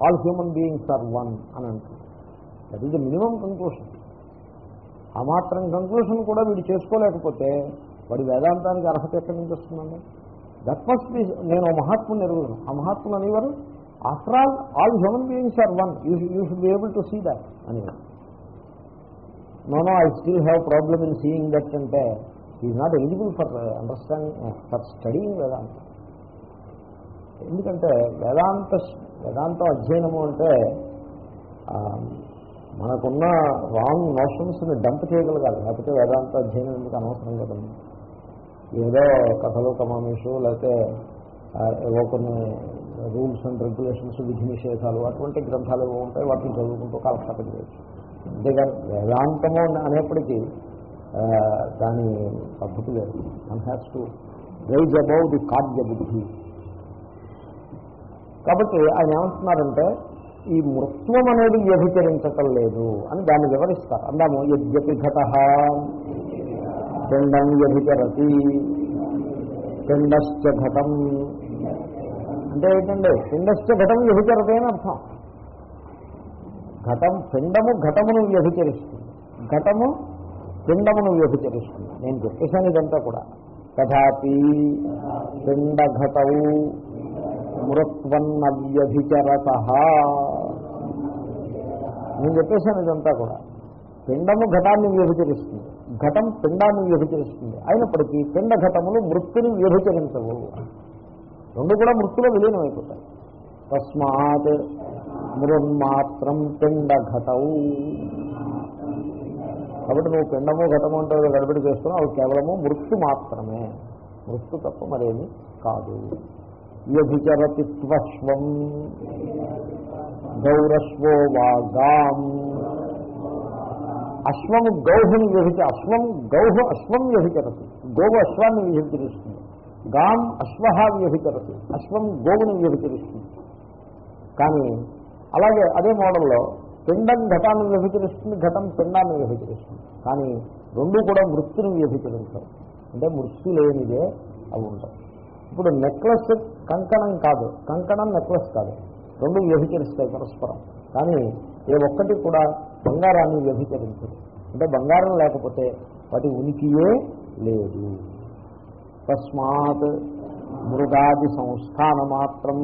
All human beings are one అని అంటుంది that is the minimum conclusion ఆ మాత్రం కంక్లూషన్ కూడా వీడు చేసుకోలేకపోతే వాడి వేదాంతానికి అర్హత ఎక్కడి నుంచి వస్తుందండి దట్ మస్ట్ బి నేను ఓ మహాత్ముని ఎరుగును ఆ మహాత్ములు అనేవారు after all all human beings are one you you should be able to see that అనేవారు no no I still have problem in seeing that అంటే is not eligible for understanding for studying Vedanta ఎందుకంటే వేదాంత వేదాంత అధ్యయనము అంటే ఆ, మనకున్న wrong నోషన్స్ని dump చేయగలగాలి లేకపోతే వేదాంత అధ్యయనం ఎందుకు అనవసరం కదండి ఏదో కథలు కమామీషు లేకపోతే ఆ, ఏవో కొన్ని రూల్స్ అండ్ రెగ్యులేషన్స్ విధి నిషేధాలు అటువంటి గ్రంథాలు ఏవో ఉంటాయి వాటిని చదువుకుంటూ కాలక్షేపం చేయొచ్చు అంతేగాని వేదాంతము అనేప్పటికీ ఆ, దాని పద్ధతి లేదు one has to rise above the కావ్య బుద్ధి కాబట్టి ఆయన ఏమంటున్నారంటే ఈ మృత్వం అనేది వ్యభిచరించటం లేదు అని దాన్ని వివరిస్తారు అందాము యద్యపి ఘట పిండం వ్యభిచరతి పిండశ్చ ఘటం అంటే ఏంటండి పిండశ్చ ఘటం వ్యభిచరతే అని అర్థం ఘటం పిండము ఘటమును వ్యభిచరిస్తుంది ఘటము పిండమును వ్యభిచరిస్తుంది నేను చెప్పేశాను ఇదంతా కూడా తథాపి పిండఘటవు మృత్వన్నవ్యభిచరత నేను చెప్పేశాను ఇదంతా కూడా పిండము ఘటాన్ని వ్యభిచరిస్తుంది ఘటం పిండాన్ని వ్యభిచరిస్తుంది అయినప్పటికీ పిండ ఘటములు మృత్యుని వ్యభిచరించవు రెండు కూడా మృత్యులో విలీనమైపోతాయి తస్మాత్ మృన్మాత్రం పిండ ఘటవు కాబట్టి నువ్వు పిండము ఘటము అంటే గడబడి చేస్తున్నావు అవి కేవలము మృत्यు మాత్రమే మృत्यు తప్ప మరేమి కాదు వ్యభిచరతి త్వశ్వం గౌరస్వో వాగాం అశ్వము గౌహుని వ్యభిచ అశ్వం గౌహు అశ్వం వ్యభిచరతి గోవు అశ్వాన్ని వ్యభిచరిస్తుంది గాం అశ్వ వ్యభిచరతి అశ్వం గోవుని వ్యభిచరిస్తుంది కానీ అలాగే అదే మోడల్లో పిండం ఘటాన్ని వ్యభిచరిస్తుంది ఘటం పిండాన్ని వ్యభిచరిస్తుంది కానీ రెండు కూడా మృత్యుని వ్యభిచరించవు అంటే మృత్యు లేనిదే అవి ఉంటాయి ఇప్పుడు నెక్లెస్ కంకణం కాదు కంకణం నెక్లెస్ కాదు రెండు వ్యభిచరిస్తాయి పరస్పరం కానీ ఏ ఒక్కటి కూడా బంగారాన్ని వ్యభిచరించదు అంటే బంగారం లేకపోతే వాటి ఉనికియే లేదు తస్మాత్ మృగాది సంస్థాన మాత్రం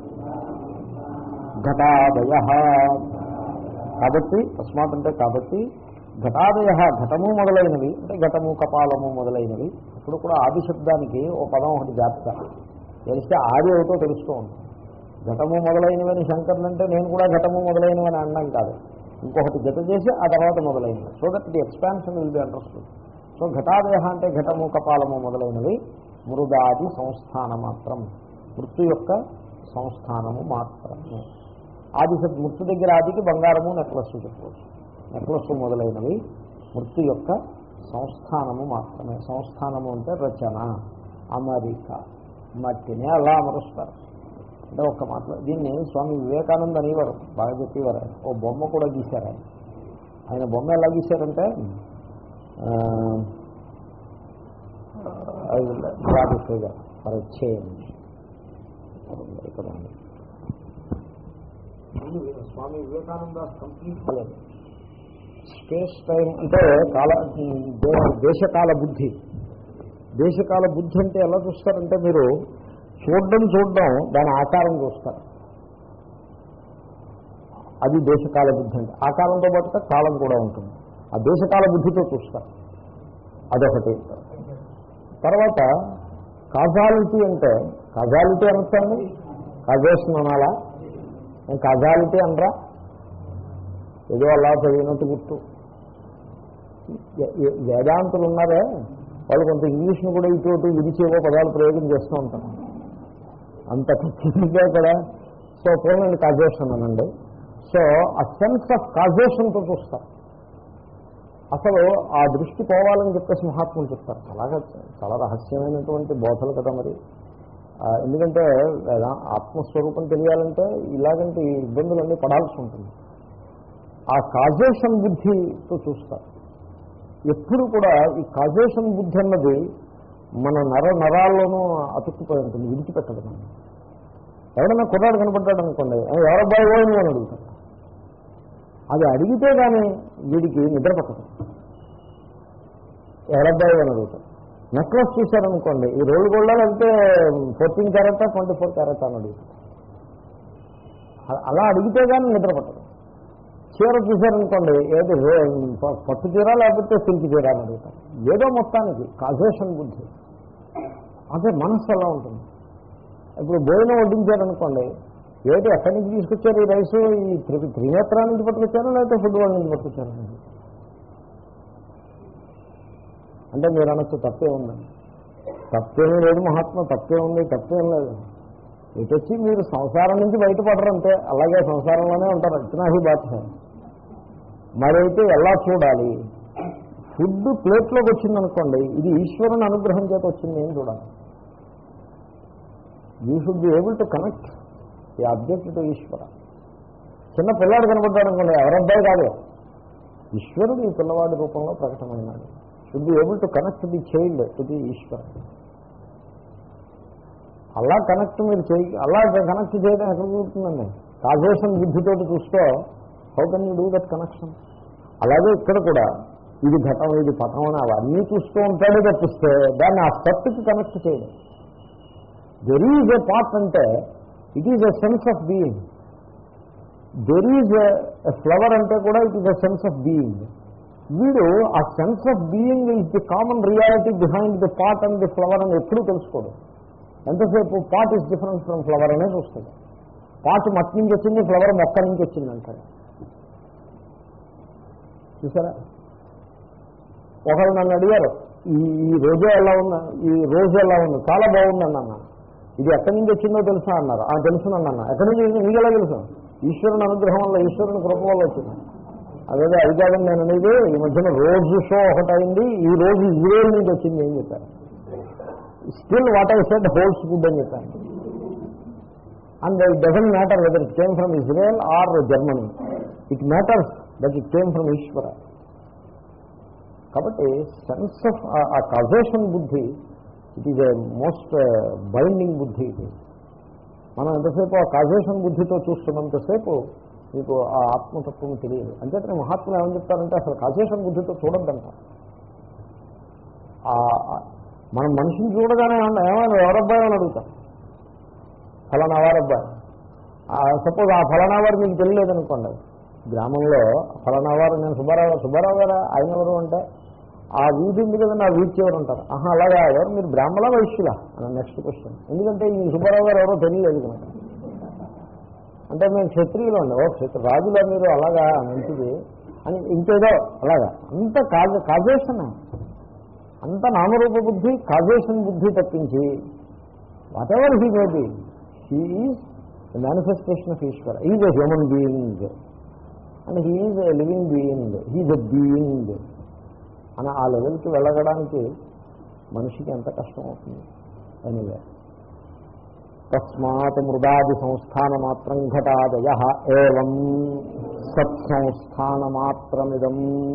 ఘటాదయ కాబట్టి తస్మాత్ అంటే కాబట్టి ఘటాదయ ఘటము మొదలైనవి అంటే ఘటము కపాలము మొదలైనవి ఇప్పుడు కూడా ఆది శబ్దానికి ఓ పదం ఒకటి జాతక తెలిస్తే ఆది ఏమిటో తెలుస్తూ ఉంటుంది ఘటము మొదలైనవని శంకర్లు అంటే నేను కూడా ఘటము మొదలైనవని అనడం కాదు ఇంకొకటి జత చేసి ఆ తర్వాత మొదలైనవి so that the expansion will be understood so ఘటాదేహ అంటే ఘటము కపాలము మొదలైనవి మృదాది సంస్థాన మాత్రం మృत्यు యొక్క సంస్థానము మాత్రమే ఆది శబ్ద మృत्यు దగ్గర ఆదికి బంగారము నెక్లెస్ చెప్పవచ్చు నెక్లెస్ మొదలైనవి మృत्यు యొక్క సంస్థానము మాత్రమే సంస్థానము అంటే రచన అమరిక మట్టినే అలా అమరుస్తారు అంటే ఒక్క మాట దీన్ని స్వామి వివేకానంద అనేవారు బాగా చెప్పేవారు ఆయన. ఓ బొమ్మ కూడా గీశారు ఆయన ఆయన బొమ్మ ఎలా గీశారంటే ఫర్ చేంజ్ ఇక్కడ ఉంది. స్వామి వివేకానంద కంప్లీట్ కాలేదు స్పేస్ టైం అంటే కాల దే- దేశకాల బుద్ధి దేశకాల బుద్ధి అంటే ఎలా చూస్తారంటే మీరు చూడడం చూడడం దాని ఆకారం చూస్తారు అది దేశకాల బుద్ధి అంటే ఆకారంతో పాటుగా కాలం కూడా ఉంటుంది ఆ దేశకాల బుద్ధితో చూస్తారు అదొకటి తర్వాత కాజాలిటీ అంటే కాజాలిటీ అనొచ్చండి కాజేషన్ అనాలా కాజాలిటీ అనరా ఏదో అలా చదివినట్టు గుర్తు ఏ- ఏ- వేదాంతులు ఉన్నారే వాళ్ళు కొంత ఇంగ్లీష్ను కూడా ఇటు అటు విడిచేవో పదాలు ప్రయోగం చేస్తూ ఉంటారు అంత ఖచ్చితంగా కూడా సో పోలండి కాజేషన్ అనండి సో ఆ సెన్స్ ఆఫ్ కాజేషన్తో చూస్తారు అసలు ఆ దృష్టి పోవాలని చెప్పేసి మహాత్ములు చెప్తారు అలాగా చాలా రహస్యమైనటువంటి బోధలు కదా మరి ఆ, ఎందుకంటే వేదా- ఆత్మస్వరూపం తెలియాలంటే ఇలాగంటి ఇబ్బందులన్నీ పడాల్సి ఉంటుంది ఆ కాజేషన్ బుద్ధితో చూస్తారు ఎప్పుడు కూడా ఈ కాజేషన్ బుద్ధి అన్నది మన నర నరాల్లోనూ అతుక్కుపోయి ఉంటుంది విడిచిపెట్టదు మనం ఎవడన్నా కుర్రాడు కనపడ్డాడు అనుకోండి "ఏ, ఎవరబ్బాయి ఓ నువ్వు అని అడుగుతాడు అది అడిగితే కానీ వీడికి నిద్ర పట్టదు ఎవరబ్బాయి అని అడుగుతాడు నెక్లెస్ చూశారనుకోండి ఈ రోల్ గోల్డ్ వెళ్తే ఫోర్టీన్ క్యారెటా ట్వంటీ ఫోర్ క్యారెటా అని అడుగుతాడు అ- అలా అడిగితే కానీ నిద్ర పట్టదు చీర చూశారనుకోండి ఏది రే- ప- పట్టు చీర లేకపోతే సిల్క్ చీర అని అడుగుతారు ఏదో మొత్తానికి కాజేషన్ బుద్ధి అదే మనస్సు అలా ఉంటుంది ఇప్పుడు భోజనం వడ్డించారనుకోండి ఏంటి ఎక్కడి నుంచి తీసుకొచ్చారు ఈ రైస్ ఈ త్రి త్రినేత్రా నుంచి పట్టుకొచ్చారా లేకపోతే ఫుడ్ వాళ్ళ నుంచి పట్టుకొచ్చారా అంటే మీరు అనొచ్చు తప్పే ఉందండి తప్పేమీ లేదు మహాత్మ తప్పే ఉంది తప్పేం లేదు ఇటు వచ్చి మీరు సంసారం నుంచి బయటపడరంటే అలాగే సంసారంలోనే ఉంటారు ఇతనా హీ బాత్ హై మరైతే ఎలా చూడాలి ఫుడ్ ప్లేట్లోకి వచ్చిందనుకోండి ఇది ఈశ్వరుని అనుగ్రహం చేత వచ్చింది ఏం చూడాలి you should be able to connect ఈ ఆబ్జెక్ట్ టు ఈశ్వర చిన్న పిల్లాడు కనపడ్డాడు అనుకోండి ఎవరబ్బాయి కాదు ఈశ్వరుడు ఈ పిల్లవాడి రూపంలో ప్రకటమైనాడు should be able to connect the child to the Ishwara అలా కనెక్ట్ మీరు చేయి అలా కనెక్ట్ చేయడం ఎక్కడ కుదురుతుందండి కాజేషన్ బుద్ధితోటి చూస్తూ how can you do that connection అలాగే ఇక్కడ కూడా ఇది ఘటం ఇది పటం అని అవన్నీ చూస్తూ ఉంటాడే తప్పిస్తే దాన్ని ఆ సత్తుకి కనెక్ట్ చేయడం దెర్ ఈజ్ ఎ పార్ట్ అంటే it is a sense of being there is a flower అంటే కూడా it is a sense of being వీడు ఆ sense of being is the common reality behind the part and the flower అని ఎప్పుడూ తెలుసుకోడు ఎంతసేపు part is different from flower అనే చూస్తుంది పార్ట్ మట్టి నుంచి వచ్చింది ఫ్లవర్ మొక్క నుంచి వచ్చింది అంటాడు చూసారా ఒకళ్ళు నన్ను అడిగారు ఈ ఈ రోజు ఎలా ఉన్నా ఈ రోజు ఎలా ఉంది చాలా బాగుందండి అన్న ఇది ఎక్కడి నుంచి వచ్చిందో తెలుసా అన్నారు ఆ తెలుసునన్నా ఎక్కడి నుంచి వచ్చింది? మీకు ఎలా తెలుసు ఈశ్వరుని అనుగ్రహం వల్ల ఈశ్వరుని కృప వల్ల వచ్చింది అదే అది కాదని నేను అనేది ఈ మధ్యన రోజు షో ఒకటి అయింది ఈ రోజు ఇజ్రాయేల్ నుంచి వచ్చింది ఏం చెప్పారు still what I said holds good అని చెప్పాను and it doesn't matter whether it came from Israel or Germany it matters that it came from Ishwara కాబట్టి సెన్స్ ఆఫ్ ఆ కాజేషన్ బుద్ధి it is a most binding బుద్ధి ఇది మనం ఎంతసేపు ఆ కాజేషన్ బుద్ధితో చూస్తున్నంతసేపు మీకు ఆ ఆత్మతత్వం తెలియదు అంచేతనే మహాత్ములు ఏమని చెప్తారంటే అసలు కాజేషన్ బుద్ధితో చూడొద్దంట ఆ- ఆ- మనం మనిషిని చూడగానే ఏమన్నా ఏమైనా ఎవరబ్బాయి అని అడుగుతాం ఫలానా వారబ్బాయి సపోజ్ ఆ ఫలానా వారు మీకు తెలియలేదనుకోండి గ్రామంలో ఫలానా వారు నేను సుబ్బారావు సుబ్బారావు గారా ఆయన ఎవరు అంటే ఆ వీధి ఉంది కదండి ఆ వీధి చివరు ఉంటారు ఆహా అలాగా ఎవరు మీరు బ్రాహ్మణ వైశ్యులా అని నెక్స్ట్ క్వశ్చన్ ఎందుకంటే ఈ సుబ్బారావు గారు ఎవరో తెలియలేదు కనుక అంటే మేము క్షత్రియులు అండి ఓ క్షత్రి రాజులా మీరు అలాగా మంచిది అని ఇంకేదో అలాగా అంత కాజ కాజేషన్ అంత నామరూప బుద్ధి కాజేషన్ బుద్ధి తప్పించి whatever he may be he is manifestation of Ishwara is a human being and he is a living being he's a being అని ఆ లెవెల్కి వెళ్ళగడానికి మనిషికి ఎంత కష్టం అవుతుంది ఎనివే తస్మాత్ మృదాది సంస్థాన మాత్రం ఘటాదయ ఏం సత్సంస్థాన మాత్రమిదం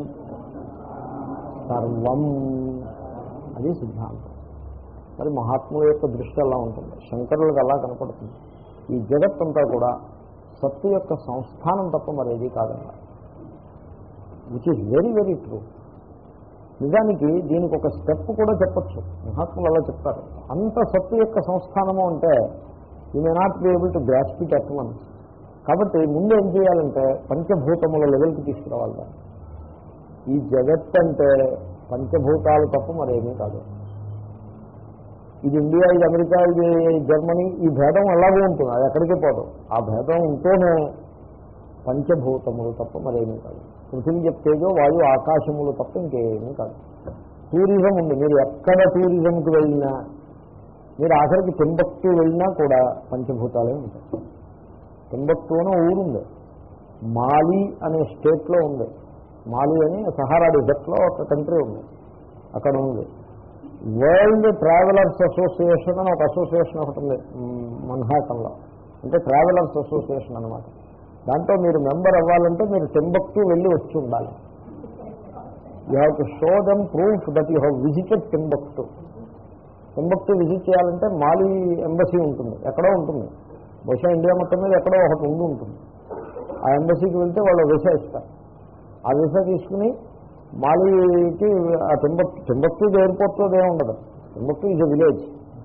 సర్వం అది సిద్ధాంతం మరి మహాత్ముల యొక్క దృష్టి అలా ఉంటుంది శంకరులకు అలా కనపడుతుంది ఈ జగత్తంతా కూడా సత్తు యొక్క సంస్థానం తప్ప మరేది కాదన్న which is very very true నిజానికి దీనికి ఒక స్టెప్ కూడా చెప్పచ్చు మహాత్ములు అలా చెప్తారు అంత సత్తు యొక్క సంస్థానము అంటే you may not be able to grasp it at once కాబట్టి ముందు ఏం చేయాలంటే పంచభూతముల లెవెల్కి తీసుకురావాలి దాన్ని. ఈ జగత్ అంటే పంచభూతాలు తప్ప మరేమీ కాదు ఇది ఇండియా ఇది అమెరికా ఇది జర్మనీ ఈ భేదం అలాగే ఉంటుంది అది ఎక్కడికి పోదు ఆ భేదం ఉంటేనే పంచభూతములు తప్ప మరేమీ కాదు పృథివీ చెప్తేజో వాయు ఆకాశములు తప్ప ఇంకేమీ కాదు టూరిజం ఉంది మీరు ఎక్కడ టూరిజంకి వెళ్ళినా మీరు ఆఖరికి తింబక్తు వెళ్ళినా కూడా పంచభూతాలే ఉంటాయి తింబక్తు అని ఊరుంది మాలి అనే స్టేట్లో ఉంది మాలి అని సహారా డిజర్ట్లో ఒక కంట్రీ ఉంది అక్కడ ఉంది వరల్డ్ ట్రావెలర్స్ అసోసియేషన్ అని ఒక అసోసియేషన్ ఒకటి ఉంది మ్, మన్హాటంలో అంటే ట్రావెలర్స్ అసోసియేషన్ అనమాట దాంట్లో మీరు మెంబర్ అవ్వాలంటే మీరు టెంబక్తు వెళ్ళి వచ్చి ఉండాలి you have to show them proof that you have visited Timbuktu Timbuktu visit చేయాలంటే మాలి ఎంబసీ ఉంటుంది ఎక్కడో ఉంటుంది బహుశా ఇండియా మొత్తం మీద ఎక్కడో ఒకటి ఉండి ఉంటుంది ఆ ఎంబసీకి వెళ్తే వాళ్ళు వీసా ఇస్తారు ఆ వీసా తీసుకుని మాలికి ఆ టింబక్ టింబక్తూ ఎయిర్పోర్ట్లో ఏమి ఉండదు Timbuktu is a village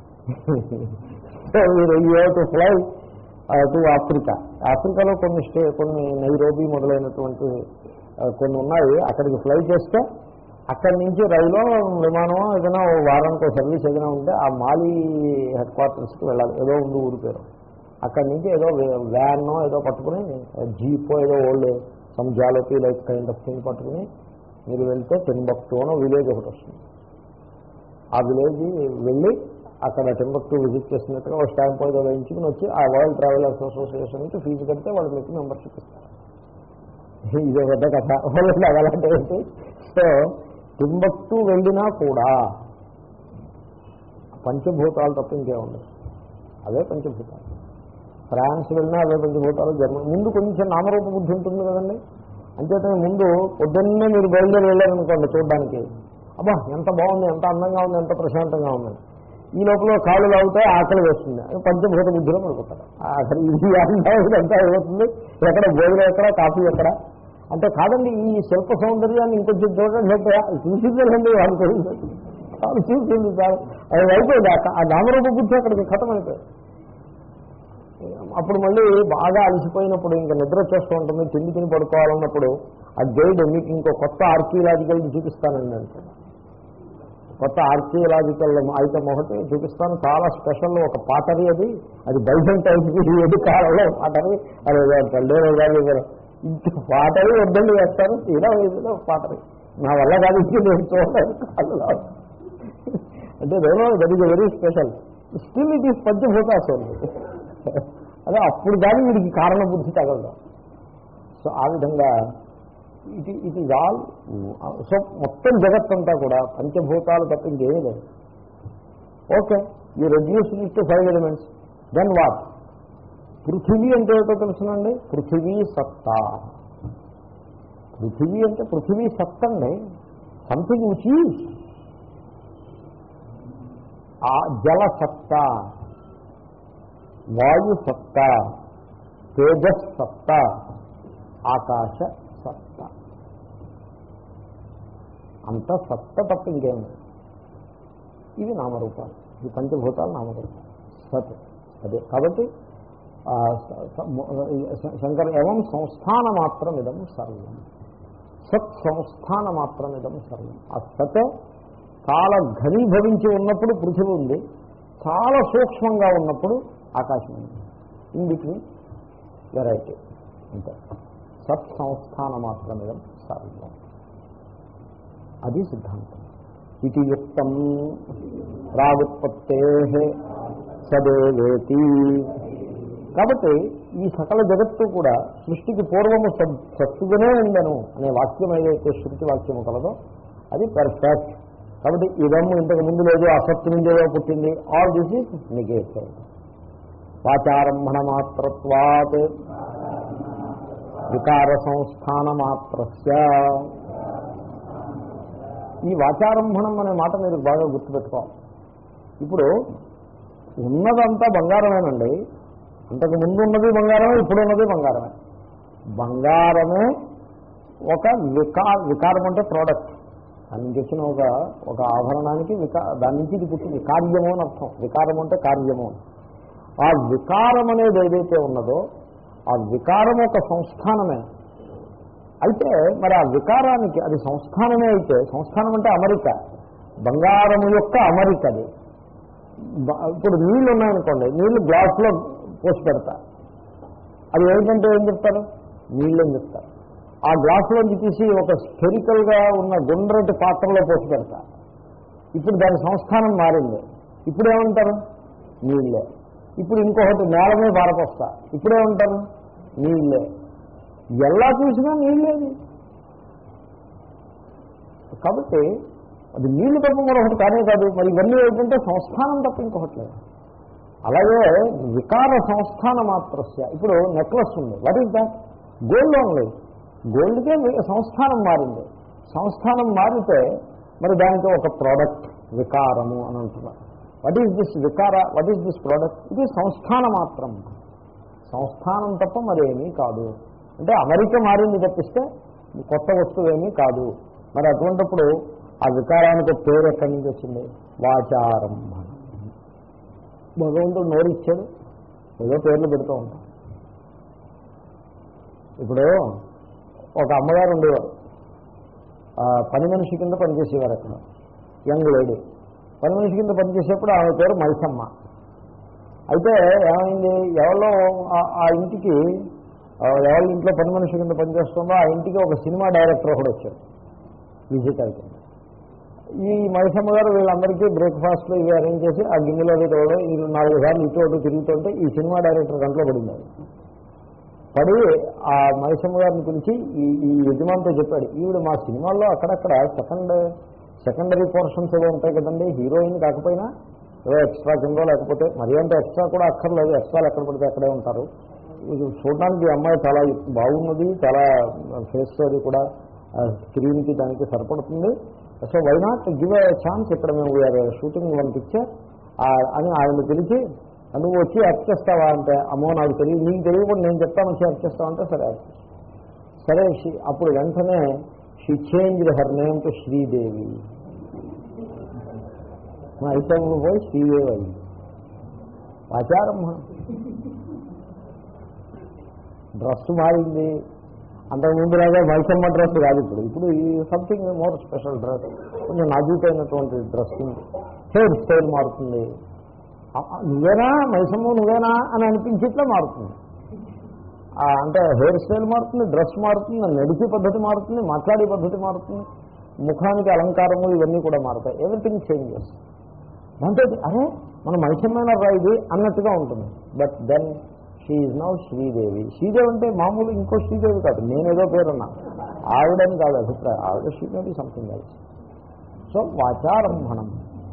so మీరు you to fly to Africa ఆఫ్రికాలో కొన్ని స్టే కొన్ని నైరోబీ మొదలైనటువంటి ఆ, కొన్ని ఉన్నాయి అక్కడికి ఫ్లై చేస్తే అక్కడి నుంచి రైలు విమానం ఏదైనా ఓ వారానికి ఒక సర్వీస్ ఏదైనా ఉంటే ఆ మాలి హెడ్ క్వార్టర్స్కి వెళ్ళాలి ఏదో ఉంది ఊరి పేరు అక్కడి నుంచి ఏదో వ్యాన్ ఏదో పట్టుకుని జీపో ఏదో old some jalopy like kind of thing పట్టుకుని మీరు వెళ్తే టెంబక్టు అని విలేజ్ ఒకటి వస్తుంది ఆ విలేజ్ వెళ్ళి అక్కడ టెంబక్టు విజిట్ చేసినట్టుగా ఒక స్టాంప్ ఏదో వేయించుకుని వచ్చి ఆ వరల్డ్ ట్రావెలర్స్ అసోసియేషన్ నుంచి ఫీజు కడితే వాళ్ళు మీకు మెంబర్షిప్ ఇస్తారు ఇది పెద్ద కథ వాళ్ళు అలాంటి ఏంటి సో టింబక్టు వెళ్ళినా కూడా పంచభూతాలు తప్ప ఇంకేముండదు అవే పంచభూతాలు ఫ్రాన్స్ వెళ్ళినా అవే పంచభూతాలు జర్మనీ ముందు కొంచెం నామరూప బుద్ధి ఉంటుంది కదండి అంచేతనే ముందు పొద్దున్నే మీరు బయలుదేరి వెళ్ళారనుకోండి చూడడానికి అబ్బా ఎంత బాగుంది ఎంత అందంగా ఉంది ఎంత ప్రశాంతంగా ఉంది ఈ లోపల కాళ్ళు లాగుతాయి ఆకలి వేస్తుంది అది పంచభూత బుద్ధిలో పడుకుంటారు అసలు ఇది అంతా ఇదంతా ఏమవుతుంది ఎక్కడ భోజనం ఎక్కడ కాఫీ ఎక్కడ అంటే కాదండి ఈ శిల్ప సౌందర్యాన్ని ఇంకొంచెం చూడండి అంటే చూసిందండి వాళ్ళు చూసింది వాళ్ళు చూసింది సార్ అది అయిపోయింది ఆ- ఆ నామరూప బుద్ధి అక్కడికి ఖతం అయిపోయింది అప్పుడు మళ్ళీ బాగా అలసిపోయినప్పుడు ఇంకా నిద్ర వచ్చేస్తూ ఉంటుంది తిండి తిని పడుకోవాలన్నప్పుడు ఆ గైడ్ మీకు ఇంకో కొత్త ఆర్కియలాజికల్ చూపిస్తానండి అంటే కొత్త ఆర్కియలాజికల్ ఐటమ్ ఒకటి చూపిస్తాను చాలా స్పెషల్ ఒక పాటరీ అది అది బైజన్ టైప్ ఏది కాలంలో పాటరీ అది లేదో కాదు కదా ఇంత పాటరీ వద్దండి వేస్తాను తీరా వయసులో పాటరీ నా వల్ల కాదు ఇది నేను చూడలేదు కాదు రాదు. అంటే దేనో that is very special still it is పంచభూతాస్ అదే అప్పుడు కానీ వీడికి కారణ బుద్ధి తగలదు సో ఆ విధంగా it it is also మొత్తం జగత్తంతా కూడా పంచభూతాలు తప్ప ఇంకేమీ లేదు okay you reduce it to five elements then what పృథివీ అంటే ఏమిటో తెలుసునండి పృథివీ సత్తా పృథివీ అంటే పృథివీ సత్త అండి సంథింగ్ విచ్ ఈజ్ ఆ జల సత్తా వాయు సత్తా తేజస్ సత్తా ఆకాశ సత్త అంత సత్త తప్ప ఇంకేం లేదు ఇవి నామరూపాలు ఈ పంచభూతాలు నామరూపాలు సత్ అదే కాబట్టి ఆ, స- స- మ- శ- శంకర ఏవం సంస్థాన మాత్రం ఇదం సర్వం సత్ సంస్థాన మాత్రం ఇదం సర్వం ఆ సత్ చాలా ఘనీభవించి ఉన్నప్పుడు పృథివీ ఉంది చాలా సూక్ష్మంగా ఉన్నప్పుడు ఆకాశం ఉంది ఇన్ బిట్వీన్ వెరైటీ అంతే సత్ సంస్థాన మాత్రమే సర్వం అది సిద్ధాంతం ఇది యుక్తం ప్రాగుత్పత్తే సదేవేతి కాబట్టి ఈ సకల జగత్తు కూడా సృష్టికి పూర్వము సద్ సత్తుగానే ఉండను అనే వాక్యం ఏదైతే శృతి వాక్యము కలదో అది పర్ఫెక్ట్ కాబట్టి ఇదమ్ము ఇంతకు ముందు లేదు అసత్తు నుంచి ఏదో పుట్టింది ఆల్ దిస్ ఈజ్ నిగేటెడ్ వాచారంభణ మాత్రత్వాత్ వికార సంస్థాన మాత్రస్య ఈ వాచారంభణం అనే మాట మీరు బాగా గుర్తుపెట్టుకోవాలి ఇప్పుడు ఉన్నదంతా బంగారమేనండి అంతకు ముందు ఉన్నది బంగారమే ఇప్పుడు ఉన్నది బంగారమే బంగారమే ఒక వికా వికారం అంటే ప్రోడక్ట్ దాని నుంచి వచ్చిన ఒక ఒక ఆభరణానికి వికా దాని నుంచి ఇది పుట్టింది కార్యము అని అర్థం వికారం అంటే కార్యము అని. ఆ వికారం అనేది ఏదైతే ఉన్నదో ఆ వికారం ఒక సంస్థానమే అయితే మరి ఆ వికారానికి అది సంస్థానమే అయితే సంస్థానం అంటే అమరిక బంగారము యొక్క అమరిక అది బ- ఇప్పుడు నీళ్లు ఉన్నాయనుకోండి నీళ్లు గ్లాసులో పోసి పెడతా అది ఏంటంటే ఏం చెప్తారు నీళ్ళు అని చెప్తారు ఆ గ్లాసులోంచి తీసి ఒక స్పెరికల్గా ఉన్న గుండ్రటి పాత్రలో పోసి పెడతా ఇప్పుడు దాని సంస్థానం మారింది ఇప్పుడు ఏమంటారు నీళ్ళే ఇప్పుడు ఇంకొకటి నేల మీద పారపోస్తా ఇప్పుడేమంటారు నీళ్ళే ఎలా చూసినా నీళ్ళేది కాబట్టి అది నీళ్లు తప్ప మరొకటి కానే కాదు మరి ఇవన్నీ ఏంటంటే సంస్థానం తప్ప ఇంకొకటి లేదు అలాగే వికార సంస్థాన మాత్రస్య ఇప్పుడు నెక్లెస్ ఉంది what is that gold only గోల్డ్కే వి- సంస్థానం మారింది సంస్థానం మారితే మరి దానికి ఒక ప్రోడక్ట్ వికారము అని అంటున్నారు వాట్ ఈస్ దిస్ వికార వాట్ ఈస్ దిస్ ప్రోడక్ట్ ఇది సంస్థాన మాత్రం సంస్థానం తప్ప మరేమీ కాదు అంటే అమెరికా మారింది తప్పిస్తే కొత్త వస్తువు ఏమీ కాదు మరి అటువంటిప్పుడు ఆ వికారానికి ఒక పేరు ఎక్కడి నుంచి వచ్చింది వాచారంభ భగవంతుడు నోరిచ్చాడు ఏదో పేర్లు పెడుతూ ఉంటాం ఇప్పుడు ఒక అమ్మగారు ఉండేవారు ఆ, పని మనిషి కింద పనిచేసేవారు అక్కడ యంగ్ లేడీ పని మనిషి కింద పనిచేసేప్పుడు ఆమె పేరు మైసమ్మ అయితే ఏమైంది ఎవరో ఆ- ఆ ఇంటికి ఆ, ఎవరి ఇంట్లో పని మనిషి కింద పనిచేస్తుందో ఆ ఇంటికి ఒక సినిమా డైరెక్టర్ కూడా వచ్చాడు విజిట్ అయితే ఈ మైసమ్మ గారు వీళ్ళందరికీ బ్రేక్ఫాస్ట్లు ఇవి అరేంజ్ చేసి ఆ గిన్నెలో అవి తోడు ఈ నాలుగు సార్లు ఇటు అటు తిరుగుతుంటే ఈ సినిమా డైరెక్టర్ గంటలో పడింది ఆవిడ. పడి ఆ మైసమ్మ గారిని పిలిచి ఈ ఈ యజమానితో చెప్పాడు ఈవిడ మా సినిమాల్లో అక్కడక్కడ సెకండ్ సెకండరీ పోర్షన్స్ ఏవో ఉంటాయి కదండి హీరోయిన్ కాకపోయినా ఏదో ఎక్స్ట్రా కిందో లేకపోతే మరీ అంటే ఎక్స్ట్రా కూడా అక్కర్లేదు ఎక్స్ట్రాలు ఎక్కడ పడితే అక్కడే ఉంటారు ఇది చూడడానికి ఈ అమ్మాయి చాలా బాగున్నది చాలా ఫేస్ అది కూడా స్క్రీన్కి దానికి సరిపడుతుంది so why not give a chance ఇక్కడ మేము వీఆర్ షూటింగ్ వన్ పిక్చర్ అని ఆయన పిలిచి నువ్వు వచ్చి యాక్ట్ చేస్తావా అంటే అమ్మో నాకు తెలియదు నీకు తెలియకుండా నేను చెప్తాను వచ్చి యాక్ట్ చేస్తావా అంటే సరే యాక్ట్ చేస్తాను. సరే షీ- అప్పుడు వెంటనే she change her name to Sridevi అయితే పోయి శ్రీదేవి అయింది ఆచారం డ్రెస్ మారింది అంతకు ముందులాగా మైసమ్మ డ్రెస్ కాదు ఇప్పుడు ఇప్పుడు ఈ సంథింగ్ మోర్ స్పెషల్ డ్రెస్ కొంచెం నాజూకైనటువంటి డ్రెస్సింగ్ హెయిర్ స్టైల్ మారుతుంది ఆ, ఆ, నువ్వేనా మైసమ్మ నువ్వేనా అని అనిపించేట్లా మారుతుంది ఆ, అంటే హెయిర్ స్టైల్ మారుతుంది డ్రెస్ మారుతుంది నడిచే పద్ధతి మారుతుంది మాట్లాడే పద్ధతి మారుతుంది ముఖానికి అలంకారము ఇవన్నీ కూడా మారుతాయి ఎవ్రీథింగ్ చేంజెస్ అంటే అరే మన మైసమ్మైన రా ఇది అన్నట్టుగా ఉంటుంది but then she is now Sridevi Sridevi అంటే మామూలు ఇంకో శ్రీదేవి కాదు నేనేదో పేరున్నా ఆవిడని కాదు అభిప్రాయం ఆవిడ శ్రీదేవి సంథింగ్ ఎల్స్ సో వాచారంభణం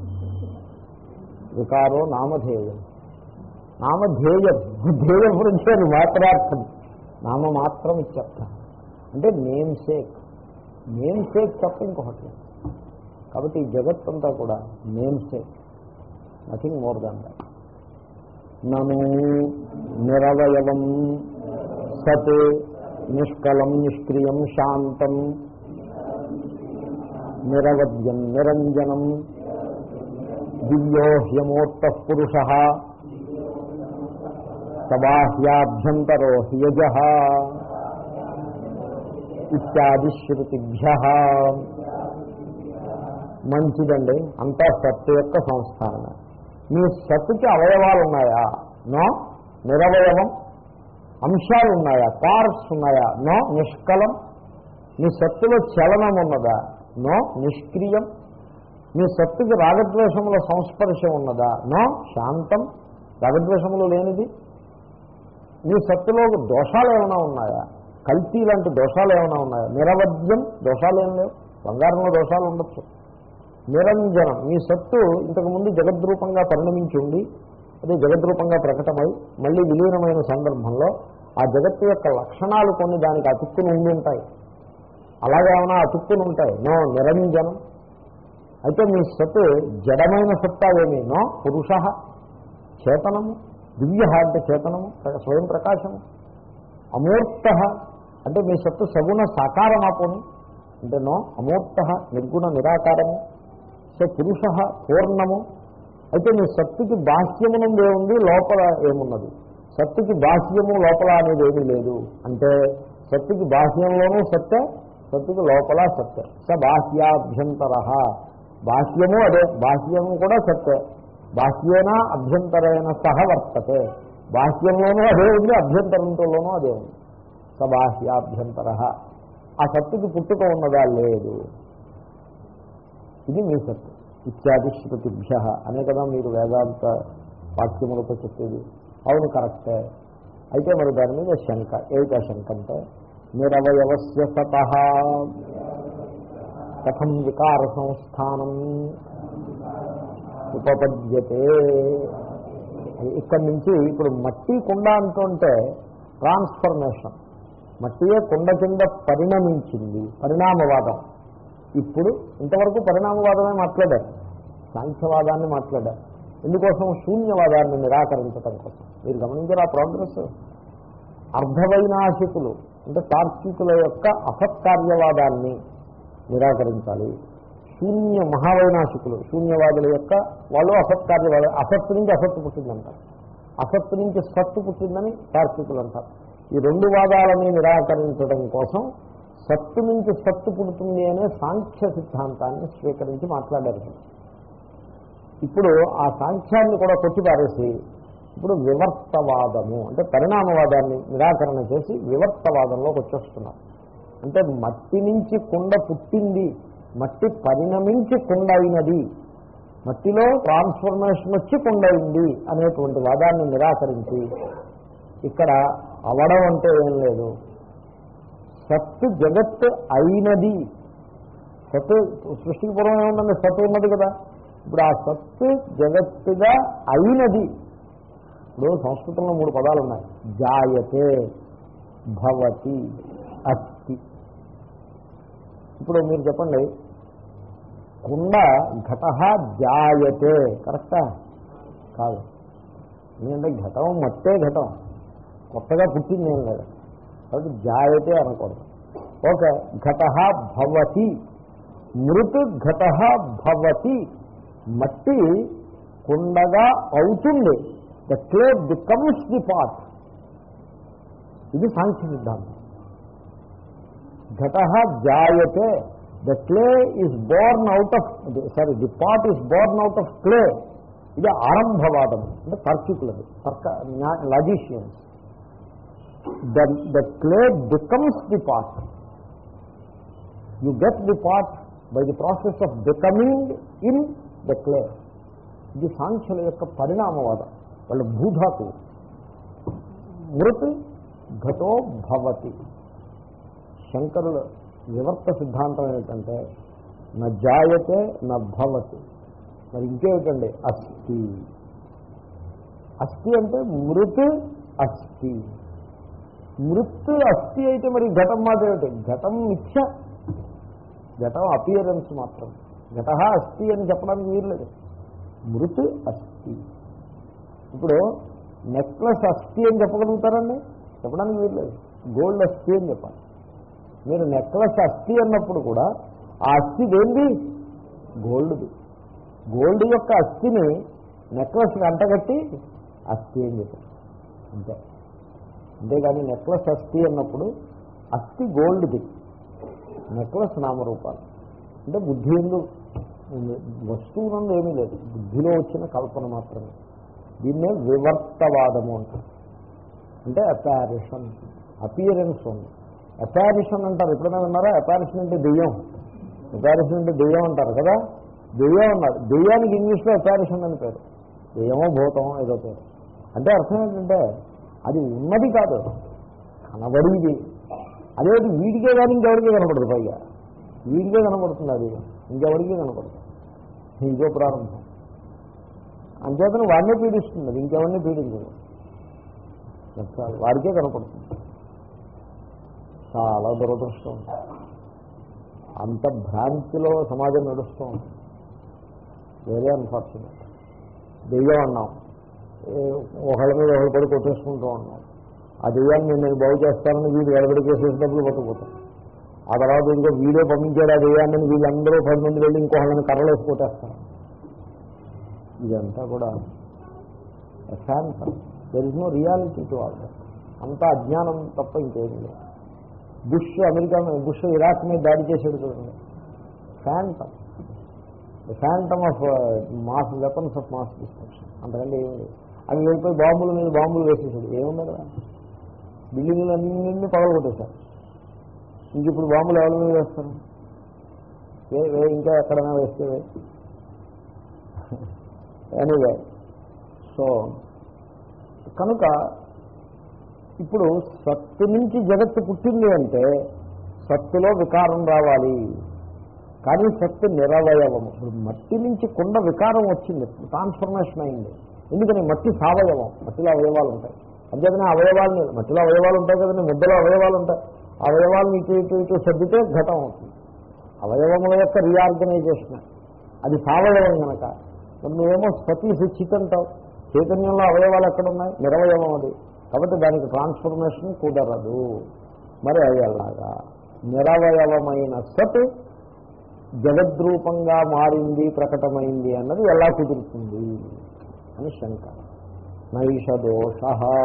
వికారో నామధేయం నామధేయం ధ్యేయం గురించి అది మాత్రార్థం నామ మాత్రం ఇచ్చర్థ అంటే నేమ్ సేక్ నేమ్ సేక్ తప్ప ఇంకొకటి లేదు. కాబట్టి ఈ జగత్తంతా కూడా name sake nothing more than that నను నిరవయవం సత్ నిష్కలం నిష్క్రియం శాంతం నిరవద్యం నిరంజనం దివ్యో హ్యమూర్త పురుష సబాహ్యాభ్యంతరో హ్యజ ఇత్యాది శృతిభ్య మంచిదండి అంతా సత్తు యొక్క సంస్థానమే మీ సత్తుకి అవయవాలు ఉన్నాయా నో నిరవయవం అంశాలు ఉన్నాయా పార్ట్స్ ఉన్నాయా నో నిష్కలం మీ సత్తులో చలనం ఉన్నదా నో నిష్క్రియం మీ సత్తుకి రాగద్వేషముల సంస్పర్శం ఉన్నదా నో శాంతం రాగద్వేషములు లేనిది మీ సత్తులో దోషాలు ఏమైనా ఉన్నాయా కల్తీ లాంటి దోషాలు ఏమైనా ఉన్నాయా నిరవద్యం దోషాలు ఏం లేవు బంగారంలో దోషాలు ఉండొచ్చు నిరంజనం మీ సత్తు ఇంతకుముందు జగద్రూపంగా పరిణమించి ఉండి అది జగద్రూపంగా ప్రకటమై మళ్ళీ విలీనమైన సందర్భంలో ఆ జగత్తు యొక్క లక్షణాలు కొన్ని దానికి అతుక్కుని ఉండి ఉంటాయి అలాగేమైనా అతుక్కుని ఉంటాయి నో నిరంజనం అయితే మీ సత్తు జడమైన సత్తా ఏమి నో పురుష చేతనము దివ్య అంటే చేతనము ప్ర- స్వయం ప్రకాశము అమూర్త అంటే మీ సత్తు సగుణ సాకారమాపోని అంటే నో అమూర్త నిర్గుణ నిరాకారము సో పురుష పూర్ణము అయితే మీ సత్తుకి బాహ్యము నుండి ఏముంది లోపల ఏమున్నది సత్తుకి బాహ్యము లోపల అనేది ఏమీ లేదు అంటే సత్తుకి బాహ్యంలోనూ సత్తే సత్తుకి లోపల సత్తే స బాహ్యాభ్యంతర బాహ్యము అదే బాహ్యము కూడా సత్తే బాహ్యేన అభ్యంతరైన సహ వర్తతే బాహ్యంలోనూ అదే ఉంది అభ్యంతరంతోనూ అదే ఉంది స బాహ్యాభ్యంతర ఆ సత్తుకి పుట్టుక ఉన్నదా లేదు ఇది మీ సత్తు ఇత్యాది శృతిభ్య అనే కదా మీరు వేదాంత వాక్యములతో చెప్పేది అవును కరెక్టే అయితే మరి దాని మీద శంక ఏమిటా శంక అంటే నిరవయవస్య సత కథం వికార సంస్థానం ఉపపద్యతే ఇక్కడి నుంచి ఇప్పుడు మట్టి కుండ అంటుంటే ట్రాన్స్ఫర్మేషన్ మట్టియే కుండ కింద పరిణమించింది పరిణామవాదం ఇప్పుడు ఇంతవరకు పరిణామవాదమే మాట్లాడారు సాంఖ్యవాదాన్ని మాట్లాడారు ఎందుకోసం శూన్యవాదాన్ని నిరాకరించడం కోసం మీరు గమనించారు ఆ ప్రోగ్రెస్ అర్ధవైనాశికులు అంటే తార్కికుల యొక్క అసత్కార్యవాదాన్ని నిరాకరించాలి శూన్య మహావైనాశికులు శూన్యవాదుల యొక్క వాళ్ళు అసత్కార్యవాద అసత్తు నుంచి అసత్తు పుట్టిందంటారు అసత్తు నుంచి సత్తు పుట్టిందని తార్కికులు అంటారు ఈ రెండు వాదాలని నిరాకరించడం కోసం సత్తు నుంచి సత్తు పుడుతుంది అనే సాంఖ్య సిద్ధాంతాన్ని స్వీకరించి మాట్లాడారు ఇప్పుడు ఆ సాంఖ్యాన్ని కూడా కొట్టిపారేసి ఇప్పుడు వివర్తవాదము అంటే పరిణామవాదాన్ని నిరాకరణ చేసి వివర్తవాదంలోకి వచ్చేస్తున్నారు అంటే మట్టి నుంచి కుండ పుట్టింది మట్టి పరిణమించి కుండ అయినది మట్టిలో ట్రాన్స్ఫర్మేషన్ వచ్చి కుండ అయింది అనేటువంటి వాదాన్ని నిరాకరించి ఇక్కడ అవడం అంటే ఏం లేదు సత్తు జగత్ అయినది సత్తు సృష్టికి పూర్వం ఏముందండి సత్తు ఉన్నది కదా ఇప్పుడు ఆ సత్తు జగత్తుగా అయినది ఇప్పుడు సంస్కృతంలో మూడు పదాలు ఉన్నాయి జాయతే భవతి అస్తి ఇప్పుడు మీరు చెప్పండి కుండ ఘట జాయతే కరెక్టా కాదు ఎందుకంటే ఘటం మట్టే ఘటం కొత్తగా పుట్టింది ఏం లేదు కాబట్టి జాయతే అనకూడదు ఓకే ఘట భవతి మృత్ ఘట భవతి మట్టి కుండగా అవుతుంది the clay becomes the pot ఇది సాంఖ్య సిద్ధాంతం ఘట జాయతే the clay is born out of sorry the pot is born out of clay ఇది ఆరంభవాదం అంటే తర్కికులది తర్క logicians the the clay becomes the pot you get the pot by the process of becoming in the clay ఇది సాంఖ్యుల యొక్క పరిణామవాదం వాళ్ళ భూధాతు మృత్ ఘటో భవతి శంకరుల వివర్త సిద్ధాంతం ఏంటంటే నా జాయతే నా భవతి మరి ఇంకేమిటండి అస్థి అస్థి అంటే మృత్ అస్థి మృత్ అస్థి అయితే మరి ఘటం మాట ఏమిటి ఘటం మిథ్య ఘటం అపియరెన్స్ మాత్రం ఘట అస్థి అని చెప్పడానికి వీర్లేదు మృత్ అస్థి ఇప్పుడు నెక్లెస్ అస్థి అని చెప్పగలుగుతారండి చెప్పడానికి వీర్లేదు గోల్డ్ అస్థి అని చెప్పాలి మీరు నెక్లెస్ అస్థి అన్నప్పుడు కూడా ఆ అస్థి దేంది గోల్డ్ది గోల్డ్ యొక్క అస్థిని నెక్లెస్కి అంటగట్టి అస్థి అని చెప్పారు అంతే అంతేగాని నెక్లెస్ అస్థి అన్నప్పుడు అస్థి గోల్డ్ది నెక్లెస్ నామరూపాలు అంటే బుద్ధి ఎందు వస్తువు నుండి ఏమీ లేదు బుద్ధిలో వచ్చిన కల్పన మాత్రమే దీన్నే వివర్తవాదము అంటారు అంటే అపారిషన్ అపియరెన్స్ ఉంది అపారిషన్ అంటారు ఎప్పుడైనా విన్నారా అపారిషన్ అంటే దెయ్యం అపారిషన్ అంటే దెయ్యం అంటారు కదా దెయ్యం అన్నారు దెయ్యానికి ఇంగ్లీష్లో అపారిషన్ అని పేరు దెయ్యమో భూతమో ఏదో పేరు అంటే అర్థం ఏంటంటే అది ఉన్నది కాదు కనబడింది అదేంటి వీడికే కానీ ఇంకెవరికే కనపడదు పైగా వీడికే కనపడుతుంది అది ఇంకెవరికే కనపడదు ఇంకో ప్రారంభం అంచేతను వాడినే పీడిస్తుంది అది ఇంకెవరిని పీడించదు వాడికే కనపడుతుంది చాలా దురదృష్టం అంత భ్రాంతిలో సమాజం నడుస్తూ ఉంటుంది వేరే అన్ఫార్చునేట్ దెయ్యం అన్నాం ఒకళ్ళ మీద ఒకళ్ళు పడి కొట్టేసుకుంటూ ఉన్నాం ఆ దెయ్యాన్ని నేను బాగు చేస్తానని వీడు గడబడి కేసేసి డబ్బులు పట్టుకుపోతాం ఆ తర్వాత ఇంకో వీడియో పంపించాడు ఆ దెయ్యాన్ని వీళ్ళందరూ పది మంది వెళ్ళి ఇంకోళ్ళని కర్రలేసి కొట్టేస్తారు ఇదంతా కూడా శాంతం there is no reality to all అంతా అజ్ఞానం తప్ప ఇంకేమీ లేదు బుష్ అమెరికా బుష్ ఇరాక్ మీద దాడి చేశాడు చూడండి phantom phantom of mass weapons of mass destruction అంతకంటే ఏమి లేదు అవి వెళ్ళిపోయి బాంబుల మీద బాంబులు వేసేసాడు ఏముంది కదా బిల్డింగ్లు అన్నింటినీ పగలగొట్టేశారు ఇంక ఇప్పుడు బాంబులు ఎవరి మీద వేస్తారు ఏ వే ఇంకా ఎక్కడైనా వేస్తే ఎనీవే సో కనుక ఇప్పుడు సత్తు నుంచి జగత్తు పుట్టింది అంటే సత్తులో వికారం రావాలి కానీ సత్తు నిరవయవము ఇప్పుడు మట్టి నుంచి కుండ వికారం వచ్చింది ట్రాన్స్ఫర్మేషన్ అయింది ఎందుకని మట్టి సావయవం మట్టిలో అవయవాలు ఉంటాయి అంతేకాని అవయవాలని మట్టిలో అవయవాలు ఉంటాయి కదండి ముద్దలో అవయవాలు ఉంటాయి అవయవాలను ఇటు ఇటు ఇటు సర్దితే ఘటం అవుతుంది అవయవముల యొక్క రీఆర్గనైజేషన్ అది సావయవం కనుక మరి నువ్వేమో సతీ చిత్ అంటావు చైతన్యంలో అవయవాలు ఎక్కడున్నాయి నిరవయవం అది కాబట్టి దానికి ట్రాన్స్ఫర్మేషన్ కుదరదు మరి అయ్యేలాగా నిరవయవమైన సత్ జగద్రూపంగా మారింది ప్రకటమైంది అన్నది ఎలా కుదురుతుంది అని శంక నైష దోష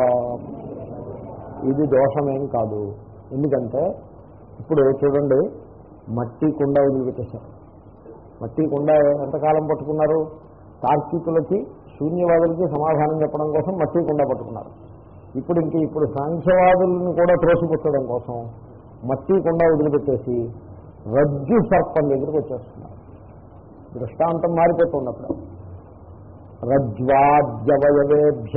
ఇది దోషమేం కాదు ఎందుకంటే ఇప్పుడు చూడండి మట్టి కుండ వదిలిపెట్టేశారు మట్టి కుండ ఎంతకాలం పట్టుకున్నారు తార్కికులకి శూన్యవాదులకి సమాధానం చెప్పడం కోసం మట్టి కుండ పట్టుకున్నారు ఇప్పుడు ఇంక ఇప్పుడు సాంఖ్యవాదులను కూడా త్రోసిపుచ్చడం కోసం మట్టి కుండ వదిలిపెట్టేసి రజ్జు సర్పం దగ్గరికి వచ్చేస్తున్నారు దృష్టాంతం మారిపోతున్నప్పుడు రజ్వాద్యవయవేభ్య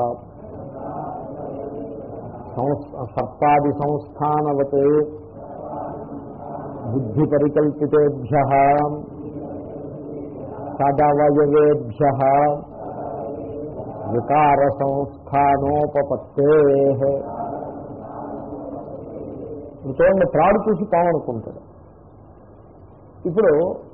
సర్పాది సంస్థానవత్ బుద్ధి పరికల్పితేభ్య తదవయవేభ్య వికార సంస్థానోపత్తే చూడండి త్రాడు చూసి పాము అనుకుంటాడు ఇప్పుడు